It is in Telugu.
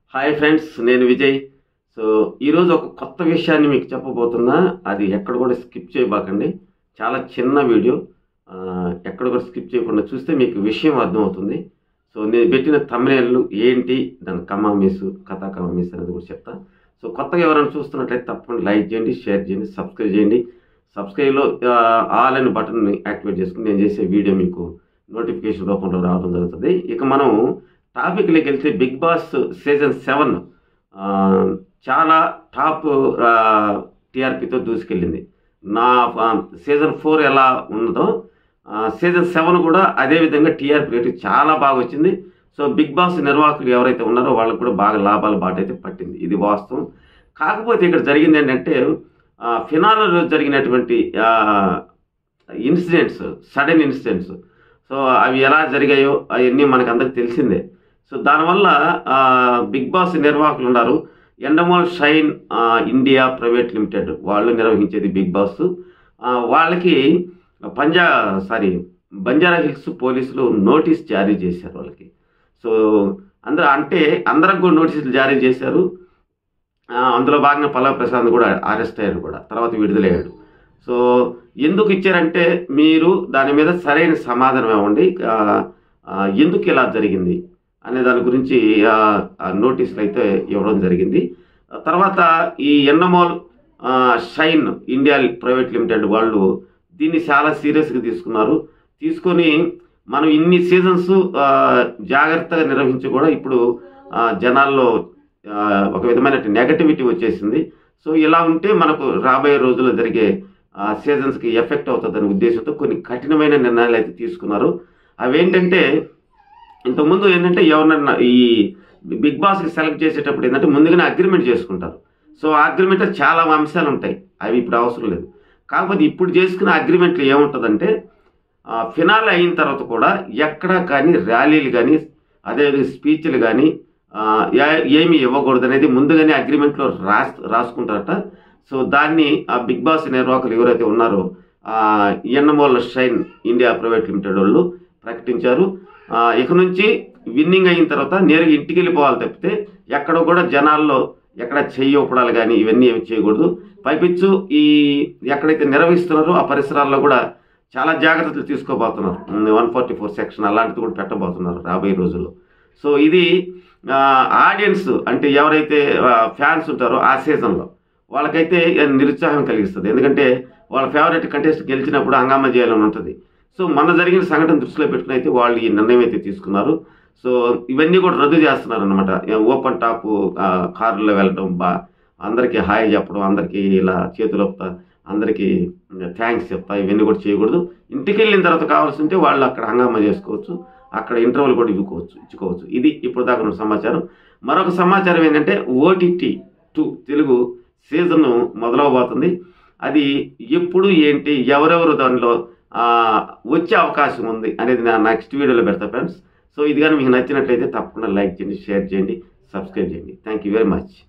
హాయ్ ఫ్రెండ్స్ నేను విజయ్ సో ఈరోజు ఒక కొత్త విషయాన్ని మీకు చెప్పబోతున్నా అది ఎక్కడ కూడా స్కిప్ చేయబాకండి చాలా చిన్న వీడియో ఆ, ఎక్కడ కూడా స్కిప్ చేయకుండా చూస్తే మీకు విషయం అర్థమవుతుంది సో నేను పెట్టిన తమిళలు ఏంటి దాని కమామీస్ కథా కమామీస్ అనేది కూడా చెప్తా సో కొత్తగా ఎవరైనా చూస్తున్నట్లయితే తప్పకుండా లైక్ చేయండి షేర్ చేయండి సబ్స్క్రైబ్ చేయండి సబ్స్క్రైబ్లో ఆల్ అనే బటన్ని యాక్టివేట్ చేసుకుని నేను చేసే వీడియో మీకు నోటిఫికేషన్ రూపంలో రావడం జరుగుతుంది ఇక మనం టాపిక్లోకి వెళ్తే బిగ్ బాస్ సీజన్ సెవెన్ చాలా టాప్ టీఆర్పీతో దూసుకెళ్ళింది నా సీజన్ ఫోర్ ఎలా ఉన్నదో సీజన్ సెవెన్ కూడా అదే విధంగా టీఆర్పీ రేటు చాలా బాగా వచ్చింది సో బిగ్ బాస్ నిర్వాహకులు ఎవరైతే ఉన్నారో వాళ్ళకు కూడా బాగా లాభాల బాట అయితే పట్టింది ఇది వాస్తవం కాకపోతే ఇక్కడ జరిగింది ఏంటంటే ఫినాల రోజు జరిగినటువంటి ఇన్సిడెంట్స్ సడన్ ఇన్సిడెంట్స్ సో అవి ఎలా జరిగాయో అవన్నీ మనకు అందరికి తెలిసిందే సో దానివల్ల ఆ, బిగ్ బాస్ నిర్వాహకులు ఉన్నారు ఎండమోల్ షైన్ ఆ, ఇండియా ప్రైవేట్ లిమిటెడ్ వాళ్ళు నిర్వహించేది బిగ్ బాస్ ఆ, వాళ్ళకి పంజా సారీ బంజారా హిల్స్ పోలీసులు నోటీస్ జారీ చేశారు వాళ్ళకి సో అందరూ అంటే అందరికి కూడా నోటీసులు జారీ చేశారు ఆ, అందులో భాగంగా పల్లవ ప్రసాద్ కూడా అరెస్ట్ అయ్యారు కూడా తర్వాత విడుదలయ్యాడు సో ఎందుకు ఇచ్చారంటే మీరు దాని మీద సరైన సమాధానం ఇవ్వండి ఆ, ఆ, ఎందుకు ఇలా జరిగింది అనే దాని గురించి ఆ, ఆ నోటీసులు అయితే ఇవ్వడం జరిగింది ఆ తర్వాత ఈ ఎన్నమోల్ ఆ, షైన్ ఇండియా ప్రైవేట్ లిమిటెడ్ వాళ్ళు దీన్ని చాలా సీరియస్గా తీసుకున్నారు తీసుకొని మనం ఇన్ని సీజన్స్ జాగ్రత్తగా నిర్వహించి కూడా ఇప్పుడు ఆ, జనాల్లో ఆ, ఒక విధమైన నెగటివిటీ వచ్చేసింది సో ఇలా ఉంటే మనకు రాబోయే రోజుల్లో జరిగే సీజన్స్కి ఎఫెక్ట్ అవుతుందనే ఉద్దేశంతో కొన్ని కఠినమైన నిర్ణయాలు అయితే తీసుకున్నారు అవేంటంటే ఇంతకుముందు ఏంటంటే ఎవరినన్నా ఈ బిగ్ బాస్కి సెలెక్ట్ చేసేటప్పుడు ఏంటంటే ముందుగానే అగ్రిమెంట్ చేసుకుంటారు సో ఆ అగ్రిమెంట్లో చాలా అంశాలు ఉంటాయి అవి ఇప్పుడు అవసరం లేదు కాకపోతే ఇప్పుడు చేసుకున్న అగ్రిమెంట్లో ఏముంటుందంటే ఫినాల్ అయిన తర్వాత కూడా ఎక్కడ కానీ ర్యాలీలు కానీ అదేవిధంగా స్పీచ్లు కానీ ఏమి ఇవ్వకూడదు అనేది ముందుగానే అగ్రిమెంట్లో రాస్ రాసుకుంటారట సో దాన్ని ఆ బిగ్ బాస్ నిర్వాహకులు ఎవరైతే ఉన్నారో Endemol Shine India private limited వాళ్ళు ప్రకటించారు ఆ, ఇక నుంచి విన్నింగ్ అయిన తర్వాత నేరుగా ఇంటికి వెళ్ళిపోవాలి తప్పితే ఎక్కడ కూడా జనాల్లో ఎక్కడ చెయ్యి ఒప్పడాలు కానీ ఇవన్నీ ఏమి చేయకూడదు పైపిచ్చు ఈ ఎక్కడైతే నిర్వహిస్తున్నారో ఆ పరిసరాల్లో కూడా చాలా జాగ్రత్తలు తీసుకోబోతున్నారు వన్ ఫార్టీ ఫోర్ సెక్షన్ అలాంటిది కూడా పెట్టబోతున్నారు రాబోయే రోజుల్లో సో ఇది ఆడియన్స్ అంటే ఎవరైతే ఫ్యాన్స్ ఉంటారో ఆ సీజన్లో వాళ్ళకైతే నిరుత్సాహం కలిగిస్తుంది ఎందుకంటే వాళ్ళ ఫేవరెట్ కంటెస్ట్ గెలిచినప్పుడు హంగామా చేయాలని ఉంటుంది సో మన జరిగిన సంఘటన దృష్టిలో పెట్టుకుని అయితే వాళ్ళు ఈ నిర్ణయం అయితే తీసుకున్నారు సో ఇవన్నీ కూడా రద్దు చేస్తున్నారు అనమాట ఓపెన్ టాప్ కారులో వెళ్ళడం బా అందరికీ హాయ్ చెప్పడం అందరికీ ఇలా చేతులు ఒప్పుతా అందరికీ థ్యాంక్స్ చెప్తా ఇవన్నీ కూడా చేయకూడదు ఇంటికి వెళ్ళిన తర్వాత కావాల్సి ఉంటే వాళ్ళు అక్కడ హంగామా చేసుకోవచ్చు అక్కడ ఇంటర్వల్ కూడా ఇవ్వుకోవచ్చు ఇచ్చుకోవచ్చు ఇది ఇప్పుడు దాకా ఉన్న సమాచారం మరొక సమాచారం ఏంటంటే ఓటీటీ టూ తెలుగు సీజన్ మొదలవబోతుంది అది ఎప్పుడు ఏంటి ఎవరెవరు దానిలో ఆ, వచ్చే అవకాశం ఉంది అనేది నా నెక్స్ట్ వీడియోలో పెడతా ఫ్రెండ్స్ సో ఇది కానీ మీకు నచ్చినట్లయితే తప్పకుండా లైక్ చేయండి షేర్ చేయండి సబ్స్క్రైబ్ చేయండి థ్యాంక్ యూ వెరీ మచ్